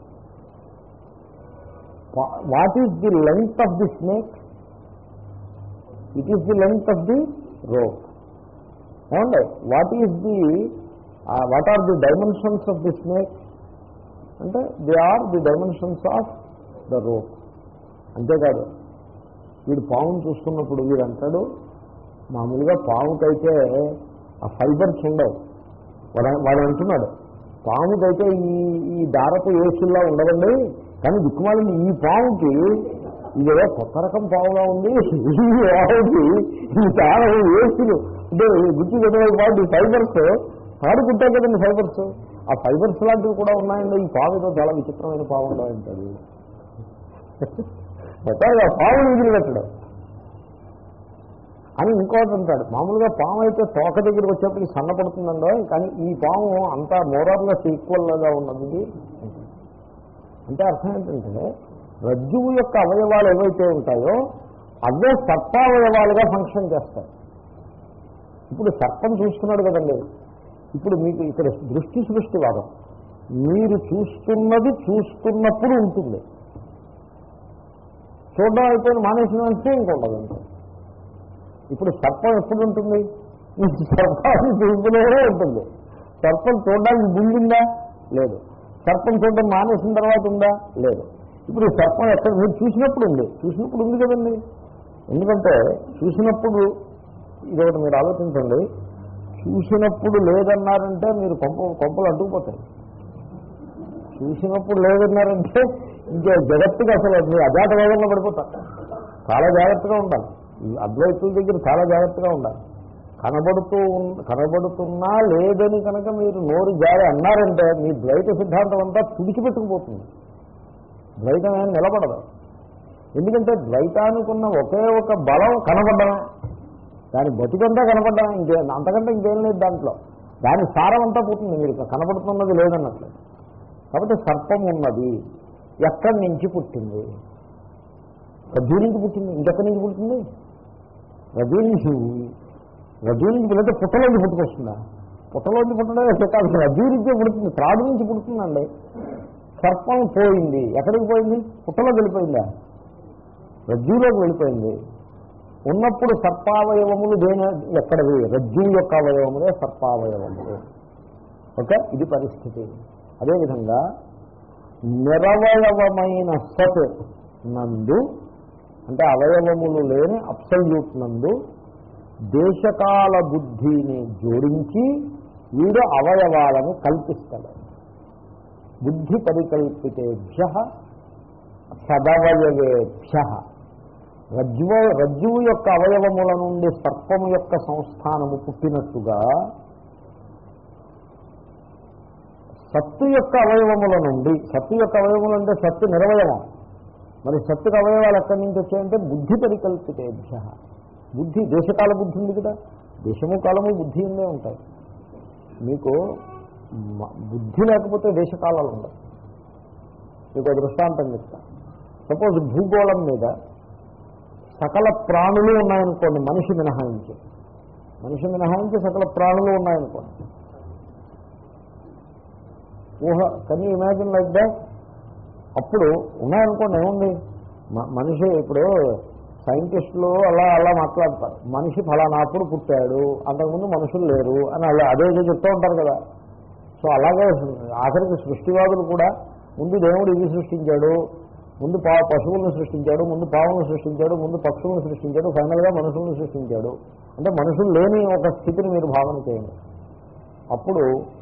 what is the length of the snake it is the length of the rope ఏమండి what is the what are the dimensions of the snake అంటే they are the dimensions of the rope అంతేకాదు వీడు పామును చూస్తున్నప్పుడు వీడు అంటాడు మామూలుగా పాముకైతే ఆ ఫైబర్స్ ఉండవు వాడు వాడు అంటున్నాడు పాముకైతే ఈ ఈ దారపు ఏసుల్లా ఉండదండి కానీ దిక్కుమాలింది ఈ పాముకి ఇదేదో కొత్త రకం పాముగా ఉంది ఈ పాముకి ఈ దారం ఏసులు అంటే గుర్తు వాటి ఫైబర్స్ పాడుకుంటాయి కదండి ఫైబర్స్ ఆ ఫైబర్స్ లాంటివి కూడా ఉన్నాయండి ఈ పాము ఏదో చాలా విచిత్రమైన పాము ఉండాలంటాడు మొత్తానికి ఆ పాము విధులు పెట్టడం అని ఇంకోటి అంటాడు మామూలుగా పాము అయితే తోక దగ్గరికి వచ్చేప్పటికి సన్నపడుతుందండో కానీ ఈ పాము అంతా మోరార్లెస్ ఈక్వల్గా ఉన్నది అంటే అర్థం ఏంటంటే రజ్జువు యొక్క అవయవాలు ఏవైతే ఉంటాయో అవే సర్పావయవాలుగా ఫంక్షన్ చేస్తాయి ఇప్పుడు సర్పం చూస్తున్నాడు కదండి ఇప్పుడు మీకు ఇక్కడ దృష్టి సృష్టి వాదం మీరు చూస్తున్నది చూస్తున్నప్పుడు ఉంటుంది చూడడం అయిపోయిన మానేసిన వెంటనే ఇంకొండదు ఉంటుంది ఇప్పుడు సర్పం ఎప్పుడు ఉంటుంది సర్పాన్ని చూపులోనే ఉంటుంది సర్పం చూడడానికి ముందుందా లేదు సర్పం చూడడం మానేసిన తర్వాత ఉందా లేదు ఇప్పుడు ఈ సర్పం ఎక్కడ మీరు చూసినప్పుడు ఉంది చూసినప్పుడు ఉంది కదండి ఎందుకంటే చూసినప్పుడు ఇదొకటి మీరు ఆలోచించండి చూసినప్పుడు లేదన్నారంటే మీరు కొంప కొంపలు అడ్డుకుపోతాయి చూసినప్పుడు లేదన్నారంటే ఇంకా జగత్తుగా అసలు మీరు అజాత వేగంలో పడిపోతారు చాలా జాగ్రత్తగా ఉండాలి ఈ అద్వైతుల దగ్గర చాలా జాగ్రత్తగా ఉండాలి కనబడుతూ ఉన్- కనబడుతున్నా లేదని కనుక మీరు నోరు జారి అన్నారంటే మీ ద్వైత సిద్ధాంతం అంతా తుడిచిపెట్టుకుపోతుంది ద్వైతం ఏం నిలబడదు ఎందుకంటే ద్వైతానికి ఉన్న ఒకే ఒక బలం కనబడమే దాని బతికంతా కనపడ్డా ఇంకే అంతకంటే ఇంకేం లేదు దాంట్లో దాని సారం అంతా పోతుంది మీరు కనపడుతున్నది లేదన్నట్లు కాబట్టి సర్పం ఉన్నది ఎక్కడి నుంచి పుట్టింది రజ్జు నుంచి పుట్టింది ఇంకెక్కడి నుంచి పుట్టింది రజ్జు నుంచి రజ్జు నుంచి పుట్టితే పుట్టలోంచి పుట్టుకొస్తుందా పుట్టలోంచి పుట్టడం కాదు రజ్జు నుంచే పుడుతుంది త్రాడు నుంచి పుడుతుందండి సర్పం పోయింది ఎక్కడికి పోయింది పుట్టలో వెళ్ళిపోయిందా రజ్జులోకి వెళ్ళిపోయింది ఉన్నప్పుడు సర్పావయవములు దేని ఎక్కడవి రజ్జు యొక్క అవయవములే సర్పావయవములు ఓకే ఇది పరిస్థితి అదేవిధంగా నిరవయవమైన సత్ నందు అంటే అవయవములు లేని అప్సల్యూట్ నందు దేశకాల బుద్ధిని జోడించి వీడు అవయవాలను కల్పిస్తాడు బుద్ధి పరికల్పితేభ్య సదవయవేభ్య రజ్జువు రజ్జువు యొక్క అవయవముల నుండి సర్పము యొక్క సంస్థానము పుట్టినట్టుగా సత్తు యొక్క అవయవముల నుండి సత్తు యొక్క అవయవములు అంటే సత్తు నిరవయవం మరి సత్తుకు అవయవాలు ఎక్కడి నుంచి వచ్చాయంటే బుద్ధి పరికల్పితేభ్య బుద్ధి దేశకాల బుద్ధి ఉంది కదా దేశము కాలము బుద్ధి ఉండే ఉంటాయి మీకు మ- బుద్ధి లేకపోతే దేశకాలాలు ఉండవు మీకు ఒక దృష్టాంతం చెప్తా సపోజ్ భూగోళం మీద సకల ప్రాణులు ఉన్నాయనుకోండి మనిషి మినహాయించి మనిషి మినహాయించి సకల ప్రాణులు ఉన్నాయనుకోండి ఊహ can you imagine like that అప్పుడు ఉన్నాయనుకోండి ఏముంది మ- మనిషి ఇప్పుడు సైంటిస్టులు అలా అలా మాట్లాడతారు మనిషి ఫలానాప్పుడు పుట్టాడు అంతకుముందు మనుషులు లేరు అని అలా అదే ఏదో చెప్తూ ఉంటారు కదా సో అలాగే ఆఖరికి సృష్టివాదులు కూడా ముందు దేవుడు ఇది సృష్టించాడు ముందు పా పశువులను సృష్టించాడు ముందు పావులను సృష్టించాడు ముందు పక్షులను సృష్టించాడు ఫైనల్గా మనుషులను సృష్టించాడు అంటే మనుషులు లేని ఒక స్థితిని మీరు భావన చేయండి అప్పుడు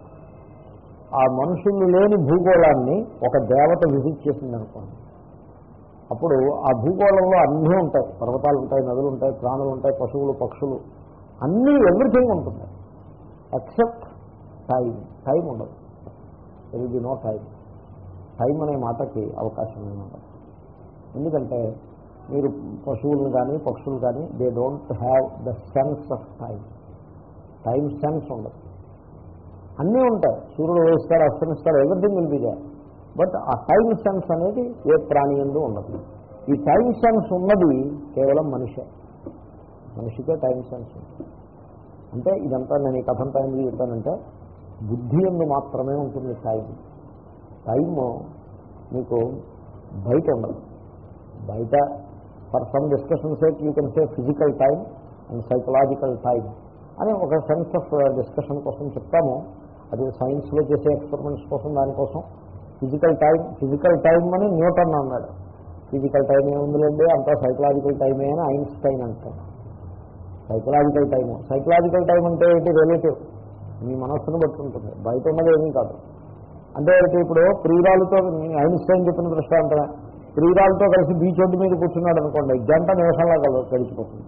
ఆ మనుషులు లేని భూగోళాన్ని ఒక దేవత విజిట్ చేసింది అనుకోండి అప్పుడు ఆ భూగోళంలో అన్నీ ఉంటాయి పర్వతాలు ఉంటాయి నదులు ఉంటాయి ప్రాణులు ఉంటాయి పశువులు పక్షులు అన్నీ ఎవ్రీథింగ్ ఉంటుంది ఎక్సెప్ట్ టైం టైం ఉండదు there be no time time అనే మాటకి అవకాశం ఉండదు ఎందుకంటే మీరు పశువులను కానీ పక్షులు కానీ they don't have the sense of time time sense ఉండదు అన్నీ ఉంటాయి సూర్యుడు వేస్తాడు అస్తమిస్తాడు everything will be there but ఆ టైం సెన్స్ అనేది ఏ ప్రాణి ఎందు ఉండదు ఈ టైం సెన్స్ ఉన్నది కేవలం మనిషే మనిషికే టైం సెన్స్ ఉంటుంది అంటే ఇదంతా నేను ఈ కథంతా ఎందుకు చెప్పానంటే బుద్ధి ఎందు మాత్రమే ఉంటుంది టైం టైము మీకు బయట ఉండదు బయట for some discussion sake you can say physical time and psychological time అని ఒక సెన్స్ ఆఫ్ డిస్కషన్ కోసం చెప్తాము అది సైన్స్లో చేసే ఎక్స్పెరిమెంట్స్ కోసం దానికోసం ఫిజికల్ టైం ఫిజికల్ టైం అని న్యూటన్ అన్నాడు ఫిజికల్ టైం ఏముందిలేండి అంతా సైకలాజికల్ టైమే అని ఐన్స్టైన్ అంటాడు సైకలాజికల్ టైము సైకలాజికల్ టైం అంటే ఏంటి రిలేటివ్ మీ మనస్సును బట్టి ఉంటుంది బయట ఉన్నది ఏమీ కాదు అంటే ఏంటి ఇప్పుడు ప్రియురాలతో ఐన్స్టైన్ చెప్పిన దృష్టాంతమే ప్రియురాలతో కలిసి బీచ్ ఒడ్డు మీద కూర్చున్నాడు అనుకోండి గంట నిమిషంలో కల గడిచిపోతుంది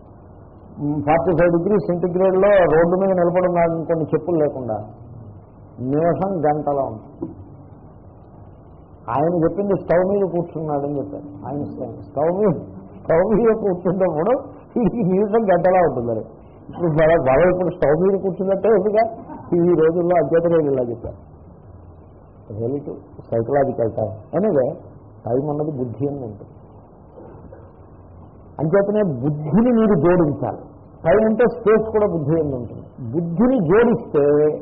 ఫార్టీ ఫైవ్ డిగ్రీ సెంటిగ్రేడ్లో రోడ్డు మీద నిలబడి ఉన్నాడు అనుకోండి చెప్పులు లేకుండా నిమిషం గంటలో ఉంటుంది ఆయన చెప్పింది స్టవ్ మీద కూర్చున్నాడని చెప్పారు ఆయన స్టవ్ మీద స్టవ్ మీద కూర్చున్నప్పుడు ఈ నిమిషం గంటలా ఉంటుంది అది ఇప్పుడు బాగా బాగా ఇప్పుడు స్టవ్ మీద కూర్చున్నట్టే ఎందుగా ఈ రోజుల్లో అధ్యతనే ఇలా చెప్పారు relative psychological time anyway time అన్నది బుద్ధి అని ఉంటుంది అంచేతనే బుద్ధిని మీరు జోడించాలి టైం అంటే స్పేస్ కూడా బుద్ధి అని ఉంటుంది బుద్ధిని జోడిస్తే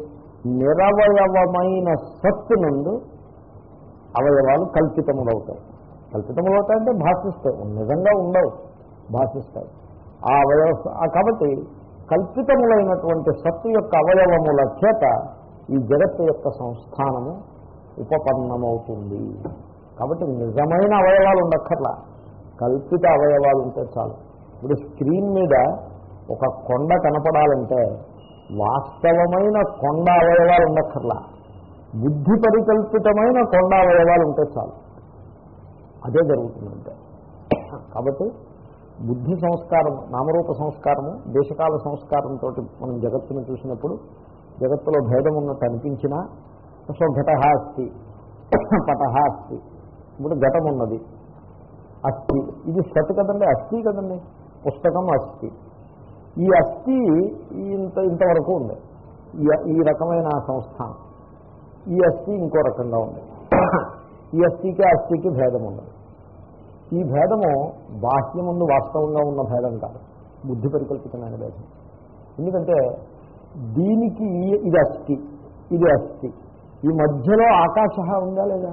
నిరవయవమైన సత్తు నుండి అవయవాలు కల్పితములవుతాయి కల్పితములవుతాయంటే భాషిస్తాయి నిజంగా ఉండవు భాషిస్తాయి ఆ అవయవ ఆ కాబట్టి కల్పితములైనటువంటి సత్తు యొక్క అవయవముల చేత ఈ జగత్తు యొక్క సంస్థానము ఉపపన్నమవుతుంది కాబట్టి నిజమైన అవయవాలు ఉండక్కర్లా కల్పిత అవయవాలు ఉంటే చాలు ఇప్పుడు స్క్రీన్ మీద ఒక కొండ కనపడాలంటే వాస్తవమైన కొండ అవయవాలు ఉండక్కర్లా బుద్ధి పరికల్పితమైన కొండ అవయవాలు ఉంటే చాలు అదే జరుగుతుందంటే కాబట్టి బుద్ధి సంస్కారం నామరూప సంస్కారము దేశకాల సంస్కారంతో మనం జగత్తును చూసినప్పుడు జగత్తులో భేదం ఉన్నట్టు అనిపించినా సో ఘట అస్తి పట అస్తి ఇప్పుడు ఘటం ఉన్నది అస్థి ఇది సత్ కదండి అస్థి కదండి పుస్తకం అస్థి ఈ అస్థి ఇంత ఇంతవరకు ఉంది ఈ- ఈ రకమైన సంస్థానం ఈ అస్థి ఇంకో రకంగా ఉంది ఈ అస్థికి అస్థికి భేదం ఉండదు ఈ భేదము బాహ్యముందు వాస్తవంగా ఉన్న భేదం కాదు బుద్ధి పరికల్పితమైన భేదం ఎందుకంటే దీనికి ఈ- ఇది అస్థి ఇది అస్థి ఈ మధ్యలో ఆకాశ ఉందా లేదా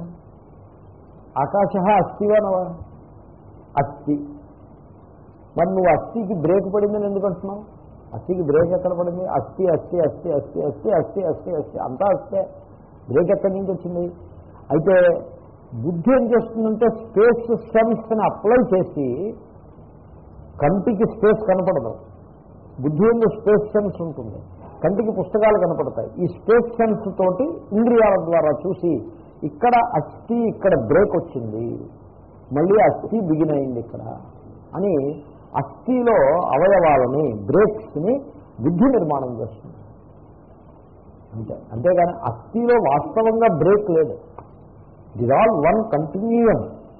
ఆకాశ అస్థివానవా అస్థి మరి నువ్వు అస్థికి బ్రేక్ పడిందని ఎందుకు అంటున్నావు అస్థికి బ్రేక్ ఎక్కడ పడింది అస్థి అస్థి అస్థి అస్థి అస్థి అస్థి అస్థి అస్థి అంతా అస్థే బ్రేక్ ఎక్కడి నుంచి వచ్చింది అయితే బుద్ధి ఏం చేస్తుందంటే స్పేస్ సెన్స్ని అప్లై చేసి కంటికి స్పేస్ కనపడదు బుద్ధి ఎందు స్పేస్ సెన్స్ ఉంటుంది కంటికి పుస్తకాలు కనపడతాయి ఈ స్పేస్ సెన్స్ తోటి ఇంద్రియాల ద్వారా చూసి ఇక్కడ అస్థి ఇక్కడ బ్రేక్ వచ్చింది మళ్ళీ అస్థి బిగిన్ అయింది ఇక్కడ అని అస్థిలో అవయవాలని బ్రేక్స్ని బుద్ధి నిర్మాణం చేస్తుంది అంతే అంతేగాని అస్థిలో వాస్తవంగా బ్రేక్ లేదు it is all one continuum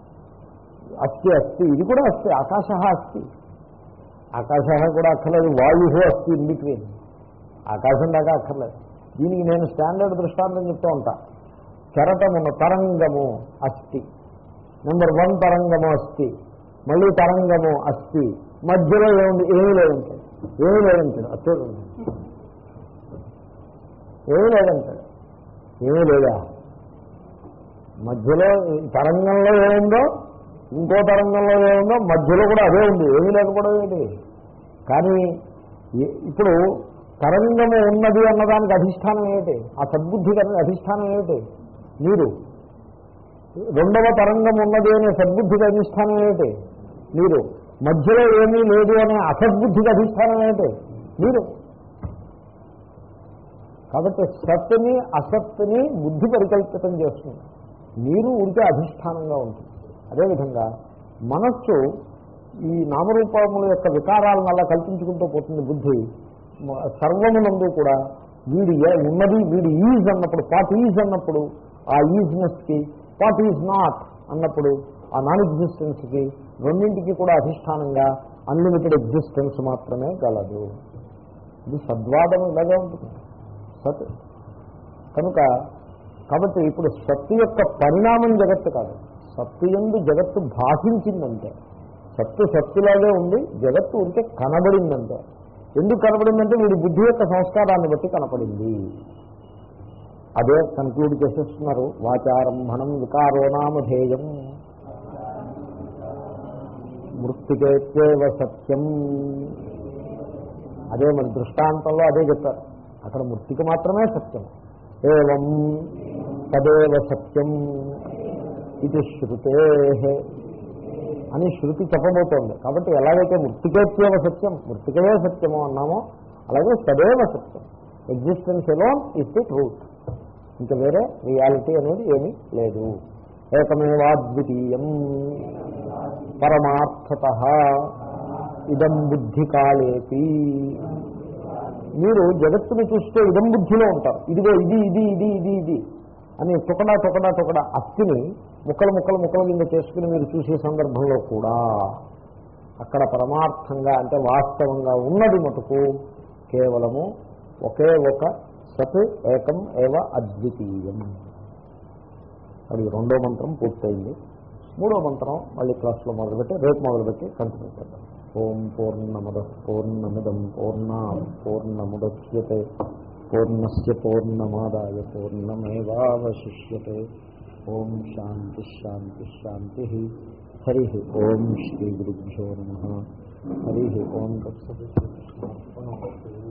అస్థి అస్థి ఇది కూడా అస్థి ఆకాశ అస్థి ఆకాశ కూడా అక్కర్లేదు వాయు అస్థి ఇన్ బిట్వీన్ ఆకాశం దాకా అక్కర్లేదు దీనికి నేను స్టాండర్డ్ దృష్టాంతం చెప్తూ ఉంటా కెరటమున తరంగము అస్థి నెంబర్ వన్ తరంగము అస్థి మళ్ళీ తరంగము అస్థి మధ్యలో ఏముంది ఏమీ లేదంటాడు ఏమీ లేదంటాడు అచ్చోడు ఏమీ లేదంటాడు ఏమీ లేదా మధ్యలో ఈ తరంగంలో ఏముందో ఇంకో తరంగంలో ఏముందో మధ్యలో కూడా అదే ఉంది ఏమీ లేకపోవడం ఏంటి కానీ ఈ- ఇప్పుడు తరంగము ఉన్నది అన్నదానికి అధిష్టానం ఏమిటి ఆ సద్బుద్ధికి అధిష్టానం ఏమిటి మీరు రెండవ తరంగం ఉన్నది అనే సద్బుద్ధికి అధిష్టానం ఏమిటి మీరు మధ్యలో ఏమీ లేదు అనే అసద్బుద్ధికి అధిష్టానం ఏమిటి మీరు కాబట్టి సత్తుని అసత్తుని బుద్ధి పరికల్పితం చేస్తుంది మీరు ఉంటే అధిష్టానంగా ఉంటుంది అదేవిధంగా మనస్సు ఈ నామరూపముల యొక్క వికారాలను అలా కల్పించుకుంటూ పోతుంది బుద్ధి మ- సర్వమునందు కూడా వీడి ఏ- ఉన్నది వీడి ఈజ్ అన్నప్పుడు పాట్ ఈజ్ అన్నప్పుడు ఆ ఈజ్నెస్కి పాట్ ఈజ్ నాట్ అన్నప్పుడు ఆ నాన్ ఎగ్జిస్టెన్స్కి రెండింటికి కూడా అధిష్టానంగా అన్లిమిటెడ్ ఎగ్జిస్టెన్స్ మాత్రమే గలదు ఇది సద్వాదం ఇలాగే ఉంటుంది సత్ కనుక కాబట్టి ఇప్పుడు సత్తు యొక్క పరిణామం జగత్తు కాదు సత్తు ఎందు జగత్తు భాషించిందంటే సత్తు సత్తులాగే ఉంది జగత్తు ఉంటే కనబడిందంటే ఎందుకు కనబడిందంటే వీడి బుద్ధి యొక్క సంస్కారాన్ని బట్టి కనపడింది అదే కన్క్లూడ్ చేసేస్తున్నారు వాచారంభణం వికారో నామధేయం మృతికేత్యేవ సత్యం అదే మరి దృష్టాంతంలో అదే చెప్పారు అక్కడ మృతిక మాత్రమే సత్యం ఏవం తదేవ సత్యం ఇది శృతే అని శృతి చెప్పబోతోంది కాబట్టి ఎలాగైతే మృతికేత్యేవ సత్యం మృతికవే సత్యము అన్నామో అలాగే సదేవ సత్యం existence alone is the truth ఇంకా వేరే రియాలిటీ అనేది ఏమీ లేదు ఏకమేవాద్వితీయం పరమార్థత ఇదం బుద్ధి కాలేపి మీరు జగత్తుని చూస్తే ఇదం బుద్ధిలో ఉంటారు ఇదిగో ఇది ఇది ఇది ఇది ఇది అని టుకడా టుకడా టుకడా అత్తిని ముక్కలు ముక్కలు ముక్కల కింద చేసుకుని మీరు చూసే సందర్భంలో కూడా అక్కడ పరమార్థంగా అంటే వాస్తవంగా ఉన్నది మటుకు కేవలము ఒకే ఒక సత్ ఏకం ఏవ అద్వితీయం అది రెండో మంత్రం పూర్తయింది మూడో మంత్రం మళ్ళీ క్లాస్లో మొదలుపెట్టి రేపు మొదలుపెట్టి కంటిన్యూ చేద్దాం ఓం పూర్ణమద పూర్ణమిదం పూర్ణ పూర్ణముద్యతే పూర్ణస్ పూర్ణమాదాయ పూర్ణమేవాశిష్యతే ఓం శాంతి శాంతి శాంతి హరి ఓం శ్రీ గురుభ్యో నమ హరి ఓం తత్సత్